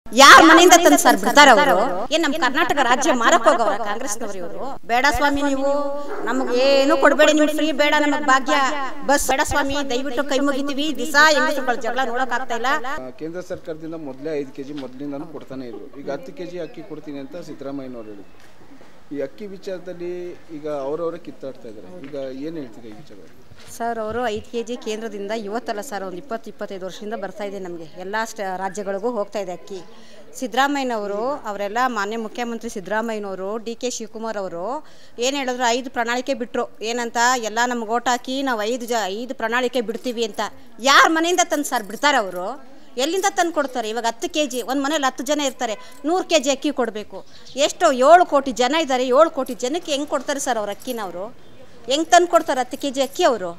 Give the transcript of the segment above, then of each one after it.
ಯಾರ ಮನೆಯಿಂದ ತಂದು ಸರ್ ಬಿಡ್ತಾರೆ ಅವರು ಏನ್ ನಮ್ ಕರ್ನಾಟಕ ರಾಜ್ಯ ಮಾರಕ್ ಹೋಗವ್ರ ಕಾಂಗ್ರೆಸ್ನವರು ಇವರು ಬೇಡ ಸ್ವಾಮಿ ನೀವು ನಮ್ಗೆ ಏನು ಕೊಡ್ಬೇಡಿ ನಿಮ್ಗೆ ಫ್ರೀ ಬೇಡ ನಮಗ್ ಭಾಗ್ಯ ಬಸ್ ಬೇಡ ಸ್ವಾಮಿ ದಯವಿಟ್ಟು ಕೈ ಮುಗಿತೀವಿ ದಿಸ ಹೆಂಗಸರುಗಳ ಜಗಳ ನೋಡಕ್ ಆಗ್ತಾ ಇಲ್ಲ ಆ, ಕೇಂದ್ರ ಸರ್ಕಾರದಿಂದ ಮೊದಲೇ ಐದು ಕೆ ಜಿ ಮೊದಲಿಂದನೂ ಕೊಡ್ತಾನೆ ಇದ್ರು ಈಗ ಹತ್ತು ಕೆ ಜಿ ಅಕ್ಕಿ ಕೊಡ್ತೀನಿ ಅಂತ ಸಿದ್ದರಾಮಯ್ಯನವ್ರು ಹೇಳಿದ್ರು ಈ ಅಕ್ಕಿ ವಿಚಾರದಲ್ಲಿ ಈಗ ಅವರವರೇ ಕಿತ್ತಾಡ್ತಾ ಇದ್ದಾರೆ ಈಗ ಏನು ಹೇಳ್ತೀರಿ ಈ ವಿಚಾರ ಸರ್ ಅವರು ಐದು ಕೆ ಜಿ ಕೇಂದ್ರದಿಂದ ಇವತ್ತಲ್ಲ ಸರ್ ಒಂದು ಇಪ್ಪತ್ತು ಇಪ್ಪತ್ತೈದು ವರ್ಷದಿಂದ ಬರ್ತಾ ಇದೆ ನಮಗೆ ಎಲ್ಲ ಸ್ಟ ರಾಜ್ಯಗಳಿಗೂ ಹೋಗ್ತಾ ಇದೆ ಅಕ್ಕಿ ಸಿದ್ದರಾಮಯ್ಯನವರು ಅವರೆಲ್ಲ ಮಾನ್ಯ ಮುಖ್ಯಮಂತ್ರಿ ಸಿದ್ದರಾಮಯ್ಯನವರು ಡಿ ಕೆ ಶಿವಕುಮಾರ್ ಅವರು ಏನು ಹೇಳಿದ್ರು ಐದು ಪ್ರಣಾಳಿಕೆ ಬಿಟ್ಟರು ಏನಂತ ಎಲ್ಲ ನಮ್ಗೆ ಓಟ್ ಹಾಕಿ ನಾವು ಐದು ಜ ಐದು ಪ್ರಣಾಳಿಕೆ ಬಿಡ್ತೀವಿ ಅಂತ ಯಾರ ಮನೆಯಿಂದ ತಂದು ಸರ್ ಬಿಡ್ತಾರೆ ಅವರು ಎಲ್ಲಿಂದ ತಂದು ಕೊಡ್ತಾರೆ ಇವಾಗ ಹತ್ತು ಕೆ ಜಿ ಒಂದು ಮನೇಲಿ ಹತ್ತು ಜನ ಇರ್ತಾರೆ ನೂರು ಕೆ ಜಿ ಅಕ್ಕಿ ಕೊಡಬೇಕು ಎಷ್ಟು ಏಳು ಕೋಟಿ ಜನ ಇದ್ದಾರೆ ಏಳು ಕೋಟಿ ಜನಕ್ಕೆ ಹೆಂಗೆ ಕೊಡ್ತಾರೆ ಸರ್ ಅವ್ರ ಅಕ್ಕಿನ ಅವರು ಹೆಂಗೆ ತಂದು ಕೊಡ್ತಾರೆ ಹತ್ತು ಕೆ ಜಿ ಅಕ್ಕಿ ಅವರು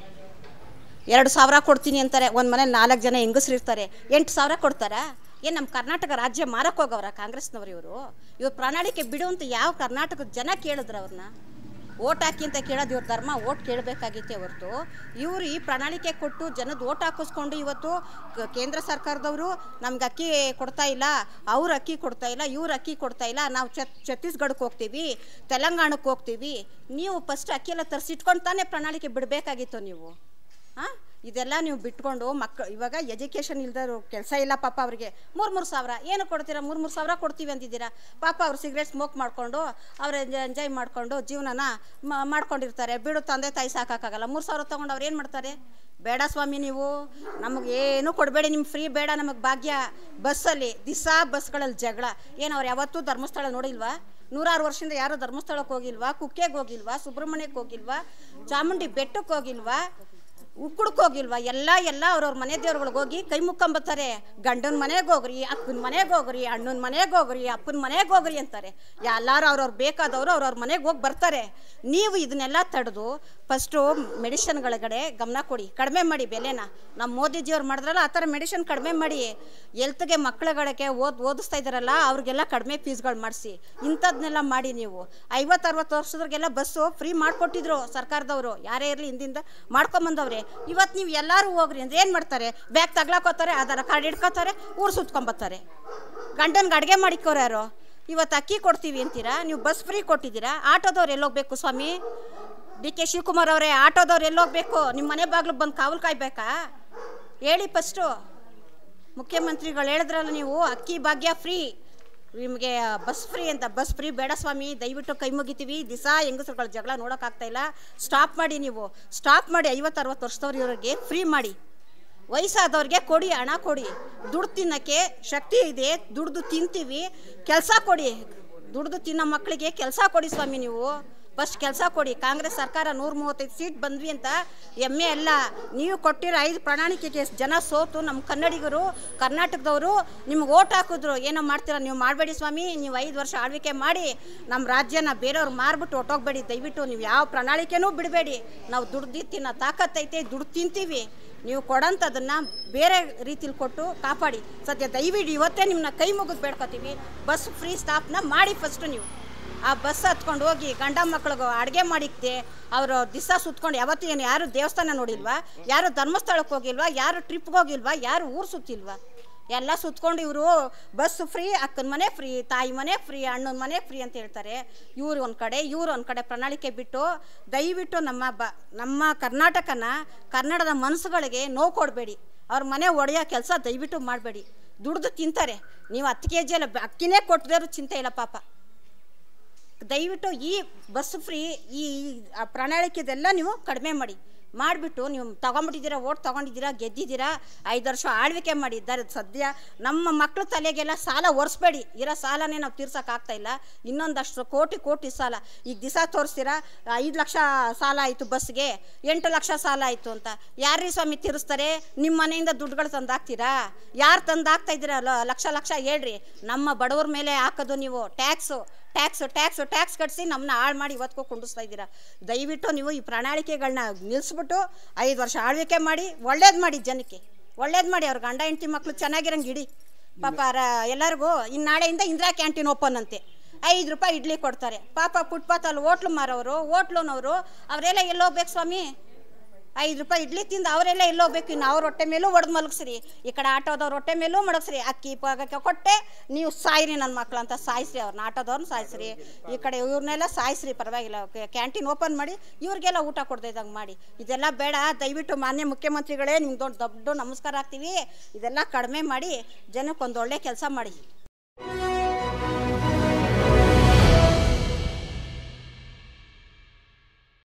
ಎರಡು ಸಾವಿರ ಕೊಡ್ತೀನಿ ಅಂತಾರೆ ಒಂದು ಮನೇಲಿ ನಾಲ್ಕು ಜನ ಹೆಂಗಸ್ರು ಇರ್ತಾರೆ ಎಂಟು ಸಾವಿರ ಕೊಡ್ತಾರಾ ಏನು ನಮ್ಮ ಕರ್ನಾಟಕ ರಾಜ್ಯ ಮಾರಕ್ಕೆ ಹೋಗವ್ರ ಕಾಂಗ್ರೆಸ್ನವ್ರು ಇವರು ಇವ್ರು ಪ್ರಣಾಳಿಕೆ ಬಿಡು ಅಂತ ಯಾವ ಕರ್ನಾಟಕದ ಜನ ಕೇಳಿದ್ರು ಅವ್ರನ್ನ ಓಟ್ ಹಾಕಿ ಅಂತ ಕೇಳೋದು ಇವ್ರ ಧರ್ಮ ಓಟ್ ಕೇಳಬೇಕಾಗಿತ್ತೆ ಹೊರತು ಇವರು ಈ ಪ್ರಣಾಳಿಕೆ ಕೊಟ್ಟು ಜನದ ಓಟ್ ಹಾಕಿಸ್ಕೊಂಡು ಇವತ್ತು ಕ- ಕೇಂದ್ರ ಸರ್ಕಾರದವರು ನಮ್ಗೆ ಅಕ್ಕಿ ಕೊಡ್ತಾ ಇಲ್ಲ ಅವ್ರು ಅಕ್ಕಿ ಕೊಡ್ತಾ ಇಲ್ಲ ಇವ್ರು ಅಕ್ಕಿ ಕೊಡ್ತಾ ಇಲ್ಲ ನಾವು ಛತ್ ಛತ್ತೀಸ್ಗಢಕ್ಕೆ ಹೋಗ್ತೀವಿ ತೆಲಂಗಾಣಕ್ಕೆ ಹೋಗ್ತೀವಿ ನೀವು ಫಸ್ಟ್ ಅಕ್ಕಿ ಎಲ್ಲ ತರಿಸಿಟ್ಕೊಂಡು ತಾನೇ ಪ್ರಣಾಳಿಕೆ ಬಿಡಬೇಕಾಗಿತ್ತು ನೀವು ಹಾಂ ಇದೆಲ್ಲ ನೀವು ಬಿಟ್ಕೊಂಡು ಮಕ್ಕಳು ಇವಾಗ ಎಜುಕೇಷನ್ ಇಲ್ದರು ಕೆಲಸ ಇಲ್ಲ ಪಾಪ ಅವ್ರಿಗೆ ಮೂರು ಮೂರು ಸಾವಿರ ಏನು ಕೊಡ್ತೀರಾ ಮೂರು ಮೂರು ಸಾವಿರ ಕೊಡ್ತೀವಿ ಅಂತಿದ್ದೀರಾ ಪಾಪ ಅವ್ರು ಸಿಗರೇಟ್ ಸ್ಮೋಕ್ ಮಾಡಿಕೊಂಡು ಅವ್ರು ಎಂಜಾಯ್ ಮಾಡಿಕೊಂಡು ಜೀವನನ ಮ- ಮಾಡ್ಕೊಂಡಿರ್ತಾರೆ ಬಿಡು ತಂದೆ ತಾಯಿ ಸಾಕಾಗಲ್ಲ ಮೂರು ಸಾವಿರ ತೊಗೊಂಡು ಅವ್ರು ಏನು ಮಾಡ್ತಾರೆ ಬೇಡ ಸ್ವಾಮಿ ನೀವು ನಮಗೆ ಏನು ಕೊಡಬೇಡಿ ನಿಮ್ಗೆ ಫ್ರೀ ಬೇಡ ನಮಗೆ ಭಾಗ್ಯ ಬಸ್ಸಲ್ಲಿ ದಿಸ ಬಸ್ಗಳಲ್ಲಿ ಜಗಳ ಏನು ಅವ್ರು ಯಾವತ್ತೂ ಧರ್ಮಸ್ಥಳ ನೋಡಿಲ್ವಾ ನೂರಾರು ವರ್ಷದಿಂದ ಯಾರು ಧರ್ಮಸ್ಥಳಕ್ಕೆ ಹೋಗಿಲ್ವಾ ಕುಕ್ಕೆಗೆ ಹೋಗಿಲ್ವಾ ಸುಬ್ರಹ್ಮಣ್ಯಕ್ಕೆ ಹೋಗಿಲ್ವಾ ಚಾಮುಂಡಿ ಬೆಟ್ಟಕ್ಕೆ ಹೋಗಿಲ್ವಾ ಉಕ್ಕುಡ್ಕ್ ಹೋಗಿಲ್ವಾ ಎಲ್ಲ ಎಲ್ಲ ಅವ್ರವ್ರ ಮನೆ ದೇವ್ರುಗಳಿಗೆ ಹೋಗಿ ಕೈ ಮುಕ್ಕೊಂಬತ್ತಾರೆ ಗಂಡನ ಮನೆಗೆ ಹೋಗ್ರಿ ಅಕ್ಕನ ಮನೆಗೆ ಹೋಗ್ರಿ ಅಣ್ಣನ ಮನೆಗೆ ಹೋಗ್ರಿ ಅಪ್ಪನ ಮನೆಗೆ ಹೋಗ್ರಿ ಅಂತಾರೆ ಎಲ್ಲರೂ ಅವ್ರವ್ರು ಬೇಕಾದವರು ಅವ್ರವ್ರ ಮನೆಗೆ ಹೋಗಿ ಬರ್ತಾರೆ ನೀವು ಇದನ್ನೆಲ್ಲ ತಡೆದು ಫಸ್ಟು ಮೆಡಿಷನ್ಗಳಗಡೆ ಗಮನ ಕೊಡಿ ಕಡಿಮೆ ಮಾಡಿ ಬೆಲೆನ ನಮ್ಮ ಮೋದಿಜಿಯವ್ರು ಮಾಡಿದ್ರಲ್ಲ ಆ ಥರ ಮೆಡಿಷನ್ ಕಡಿಮೆ ಮಾಡಿ ಎಲ್ತ್ಗೆ ಮಕ್ಕಳುಗಳಿಗೆ ಓದ್ ಓದಿಸ್ತಾ ಇದ್ದಾರಲ್ಲ ಅವ್ರಿಗೆಲ್ಲ ಕಡಿಮೆ ಫೀಸ್ಗಳು ಮಾಡಿಸಿ ಇಂಥದ್ನೆಲ್ಲ ಮಾಡಿ ನೀವು ಐವತ್ತು ಅರವತ್ತು ವರ್ಷದವ್ರಿಗೆಲ್ಲ ಬಸ್ಸು ಫ್ರೀ ಮಾಡಿಕೊಟ್ಟಿದ್ರು ಸರ್ಕಾರದವರು ಯಾರೇ ಇರಲಿ ಹಿಂದಿಂದ ಮಾಡ್ಕೊಂಬಂದವ್ರೆ ಇವತ್ತು ನೀವು ಎಲ್ಲರೂ ಹೋಗ್ರಿ ಅಂದ್ರೆ ಏನು ಮಾಡ್ತಾರೆ ಬ್ಯಾಗ್ ತಗ್ಲಾಕೋತಾರೆ ಆಧಾರ ಕಾರ್ಡ್ ಇಟ್ಕೋತಾರೆ ಊರು ಸುತ್ಕೊಂಬತ್ತಾರೆ ಗಂಡನ್ಗೆ ಅಡುಗೆ ಮಾಡಿಕೋರು ಯಾರು ಇವತ್ತು ಅಕ್ಕಿ ಕೊಡ್ತೀವಿ ಅಂತೀರಾ ನೀವು ಬಸ್ ಫ್ರೀ ಕೊಟ್ಟಿದ್ದೀರಾ ಆಟೋದವ್ರು ಎಲ್ಲೋಗ್ಬೇಕು ಸ್ವಾಮಿ ಡಿ ಕೆ ಶಿವಕುಮಾರ್ ಅವರೇ ಆಟೋದವ್ರು ಎಲ್ಲೋಗ್ಬೇಕು ನಿಮ್ಮ ಮನೆ ಬಾಗ್ಲಿಗೆ ಬಂದು ಕಾವಲು ಕಾಯ್ಬೇಕಾ ಹೇಳಿ ಫಸ್ಟು ಮುಖ್ಯಮಂತ್ರಿಗಳು ಹೇಳಿದ್ರಲ್ಲ ನೀವು ಅಕ್ಕಿ ಭಾಗ್ಯ ಫ್ರೀ ನಿಮಗೆ ಬಸ್ ಫ್ರೀ ಅಂತ ಬಸ್ ಫ್ರೀ ಬೇಡ ಸ್ವಾಮಿ ದಯವಿಟ್ಟು ಕೈ ಮುಗಿತೀವಿ ದಿಸ ಹೆಂಗಸರುಗಳ ಜಗಳ ನೋಡೋಕ್ಕಾಗ್ತಾ ಇಲ್ಲ ಸ್ಟಾಪ್ ಮಾಡಿ ನೀವು ಸ್ಟಾಪ್ ಮಾಡಿ ಐವತ್ತು ಅರವತ್ತು ವರ್ಷದವ್ರಿಗೆ ಫ್ರೀ ಮಾಡಿ ವಯಸ್ಸಾದವ್ರಿಗೆ ಕೊಡಿ ಹಣ ಕೊಡಿ ದುಡ್ಡು ತಿನ್ನೋಕ್ಕೆ ಶಕ್ತಿ ಇದೆ ದುಡ್ದು ತಿಂತೀವಿ ಕೆಲಸ ಕೊಡಿ ದುಡ್ದು ತಿನ್ನೋ ಮಕ್ಕಳಿಗೆ ಕೆಲಸ ಕೊಡಿ ಸ್ವಾಮಿ ನೀವು ಫಸ್ಟ್ ಕೆಲಸ ಕೊಡಿ ಕಾಂಗ್ರೆಸ್ ಸರ್ಕಾರ ನೂರ ಮೂವತ್ತೈದು ಸೀಟ್ ಬಂದ್ವಿ ಅಂತ ಹೆಮ್ಮೆ ಅಲ್ಲ ನೀವು ಕೊಟ್ಟಿರೋ ಐದು ಪ್ರಣಾಳಿಕೆಗೆ ಜನ ಸೋತು ನಮ್ಮ ಕನ್ನಡಿಗರು ಕರ್ನಾಟಕದವರು ನಿಮ್ಗೆ ಓಟ್ ಹಾಕಿದ್ರು ಏನೋ ಮಾಡ್ತೀರಾ ನೀವು ಮಾಡಬೇಡಿ ಸ್ವಾಮಿ ನೀವು ಐದು ವರ್ಷ ಆಳ್ವಿಕೆ ಮಾಡಿ ನಮ್ಮ ರಾಜ್ಯನ ಬೇರೆಯವ್ರು ಮಾರ್ಬಿಟ್ಟು ಹೊಟ್ಟೋಗ್ಬೇಡಿ ದಯವಿಟ್ಟು ನೀವು ಯಾವ ಪ್ರಣಾಳಿಕೆನೂ ಬಿಡಬೇಡಿ ನಾವು ದುಡ್ದು ತಿನ್ನೋ ತಾಕತ್ತೈತೆ ದುಡ್ಡು ತಿಂತೀವಿ ನೀವು ಕೊಡೋಂಥದ್ದನ್ನು ಬೇರೆ ರೀತಿಲಿ ಕೊಟ್ಟು ಕಾಪಾಡಿ ಸದ್ಯ ದಯವಿಟ್ಟು ಇವತ್ತೇ ನಿಮ್ಮನ್ನ ಕೈ ಮುಗಿದು ಬೇಡ್ಕೊತೀವಿ ಬಸ್ ಫ್ರೀ ಸ್ಟಾಪ್ನ ಮಾಡಿ ಫಸ್ಟು ನೀವು ಆ ಬಸ್ ಹತ್ಕೊಂಡು ಹೋಗಿ ಗಂಡ ಮಕ್ಳಿಗೆ ಅಡುಗೆ ಮಾಡಿಕ್ತೆ ಅವರು ದಿವಸ ಸುತ್ಕೊಂಡು ಯಾವತ್ತೂ ಏನು ಯಾರು ದೇವಸ್ಥಾನ ನೋಡಿಲ್ವಾ ಯಾರು ಧರ್ಮಸ್ಥಳಕ್ಕೆ ಹೋಗಿಲ್ವಾ ಯಾರು ಟ್ರಿಪ್ಗೆ ಹೋಗಿಲ್ವಾ ಯಾರು ಊರು ಸುತ್ತಿಲ್ವಾ ಎಲ್ಲ ಸುತ್ಕೊಂಡು ಇವರು ಬಸ್ ಫ್ರೀ ಅಕ್ಕನ ಮನೆ ಫ್ರೀ ತಾಯಿ ಮನೆ ಫ್ರೀ ಅಣ್ಣನ ಮನೆ ಫ್ರೀ ಅಂತ ಹೇಳ್ತಾರೆ ಇವ್ರು ಒಂದು ಕಡೆ ಇವ್ರು ಒಂದು ಕಡೆ ಪ್ರಣಾಳಿಕೆ ಬಿಟ್ಟು ದಯವಿಟ್ಟು ನಮ್ಮ ಬ ನಮ್ಮ ಕರ್ನಾಟಕನ ಕನ್ನಡದ ಮನಸ್ಸುಗಳಿಗೆ ನೋವು ಕೊಡಬೇಡಿ ಅವ್ರ ಮನೆ ಒಡೆಯೋ ಕೆಲಸ ದಯವಿಟ್ಟು ಮಾಡಬೇಡಿ ದುಡ್ದು ತಿಂತಾರೆ ನೀವು ಹತ್ತು ಕೆ ಜಿ ಎಲ್ಲ ಅಕ್ಕಿನೇ ಕೊಟ್ಟದೇರು ಚಿಂತೆ ಇಲ್ಲ ಪಾಪ ದಯವಿಟ್ಟು ಈ ಬಸ್ ಫ್ರೀ ಈ ಆ ಪ್ರಣಾಳಿಕೆದೆಲ್ಲ ನೀವು ಕಡಿಮೆ ಮಾಡಿ ಮಾಡಿಬಿಟ್ಟು ನೀವು ತಗೊಂಬಿಟ್ಟಿದ್ದೀರಾ ಓಟ್ ತಗೊಂಡಿದ್ದೀರಾ ಗೆದ್ದಿದ್ದೀರಾ ಐದು ವರ್ಷ ಆಳ್ವಿಕೆ ಮಾಡಿದ್ದಾರೆ ಸದ್ಯ ನಮ್ಮ ಮಕ್ಳ ತಲೆಗೆಲ್ಲ ಸಾಲ ಒರೆಸ್ಬೇಡಿ ಇರೋ ಸಾಲನೇ ನಾವು ತೀರ್ಸೋಕ್ಕಾಗ್ತಾ ಇಲ್ಲ ಇನ್ನೊಂದಷ್ಟು ಕೋಟಿ ಕೋಟಿ ಸಾಲ ಈಗ ದಿವಸ ತೋರಿಸ್ತೀರಾ ಐದು ಲಕ್ಷ ಸಾಲ ಆಯಿತು ಬಸ್ಗೆ ಎಂಟು ಲಕ್ಷ ಸಾಲ ಆಯಿತು ಅಂತ ಯಾರ್ರೀ ಸ್ವಾಮಿ ತೀರಿಸ್ತಾರೆ ನಿಮ್ಮ ಮನೆಯಿಂದ ದುಡ್ಡುಗಳು ತಂದು ಹಾಕ್ತೀರಾ ಯಾರು ತಂದು ಹಾಕ್ತಾ ಇದ್ದೀರಾ ಲ- ಲಕ್ಷ ಲಕ್ಷ ಹೇಳ್ರಿ ನಮ್ಮ ಬಡವ್ರ ಮೇಲೆ ಹಾಕೋದು ನೀವು ಟ್ಯಾಕ್ಸು ಟ್ಯಾಕ್ಸ್ ಟ್ಯಾಕ್ಸ್ ಟ್ಯಾಕ್ಸ್ ಕಟ್ಟಿಸಿ ನಮ್ಮನ್ನ ಹಾಳು ಮಾಡಿ ಇವತ್ತಿಗೂ ಕುಂಡಿಸ್ತಾ ಇದ್ದೀರಾ ದಯವಿಟ್ಟು ನೀವು ಈ ಪ್ರಣಾಳಿಕೆಗಳನ್ನ ನಿಲ್ಲಿಸ್ಬಿಟ್ಟು ಐದು ವರ್ಷ ಆಳ್ವಿಕೆ ಮಾಡಿ ಒಳ್ಳೇದು ಮಾಡಿ ಜನಕ್ಕೆ ಒಳ್ಳೇದು ಮಾಡಿ ಅವ್ರ ಗಂಡ ಹೆಂಡತಿ ಮಕ್ಕಳು ಚೆನ್ನಾಗಿರಂಗೆ ಇಡಿ ಪಾಪ ರ ಎಲ್ಲರಿಗೂ ಇನ್ನು ನಾಳೆಯಿಂದ ಇಂದಿರಾ ಕ್ಯಾಂಟೀನ್ ಓಪನ್ ಅಂತೆ ಐದು ರೂಪಾಯಿ ಇಡ್ಲಿ ಕೊಡ್ತಾರೆ ಪಾಪ ಫುಟ್ಪಾತಲ್ಲಿ ಹೋಟ್ಲು ಮಾರೋರು ಹೋಟ್ಲುನವರು ಅವರೆಲ್ಲ ಎಲ್ಲೋಗ್ಬೇಕು ಸ್ವಾಮಿ ಐದು ರೂಪಾಯಿ ಇಡ್ಲಿ ತಿಂದು ಅವರೆಲ್ಲ ಎಲ್ಲೋ ಹೋಗ್ಬೇಕು ಇನ್ನು ಅವ್ರ ಹೊಟ್ಟೆ ಮೇಲೂ ಒಡೆದು ಮಲಗಿಸ್ರಿ ಈ ಕಡೆ ಆಟೋದವ್ರ ಹೊಟ್ಟೆ ಮೇಲೂ ಮಡಗಿಸ್ರಿ ಅಕ್ಕಿ ಪಾಗಕ್ಕೆ ಕೊಟ್ಟೆ ನೀವು ಸಾಯ್ರಿ ನನ್ನ ಮಕ್ಳು ಅಂತ ಸಾಯಿಸ್ರಿ ಅವ್ರನ್ನ ಆಟೋದವ್ರನ್ನ ಸಾಯಿಸ್ರಿ ಈ ಕಡೆ ಇವ್ರನ್ನೆಲ್ಲ ಸಾಯಿಸ್ರಿ ಪರವಾಗಿಲ್ಲ ಕ್ಯಾಂಟೀನ್ ಓಪನ್ ಮಾಡಿ ಇವ್ರಿಗೆಲ್ಲ ಊಟ ಕೊಡ್ದೆ ಇದ್ದಂಗೆ ಮಾಡಿ ಇದೆಲ್ಲ ಬೇಡ ದಯವಿಟ್ಟು ಮಾನ್ಯ ಮುಖ್ಯಮಂತ್ರಿಗಳೇ ನಿಮ್ಗೆ ದೊಡ್ಡ ದೊಡ್ಡ ನಮಸ್ಕಾರ ಹಾಕ್ತೀವಿ ಇದೆಲ್ಲ ಕಡಿಮೆ ಮಾಡಿ ಜನಕ್ಕೆ ಒಂದು ಒಳ್ಳೆ ಕೆಲಸ ಮಾಡಿ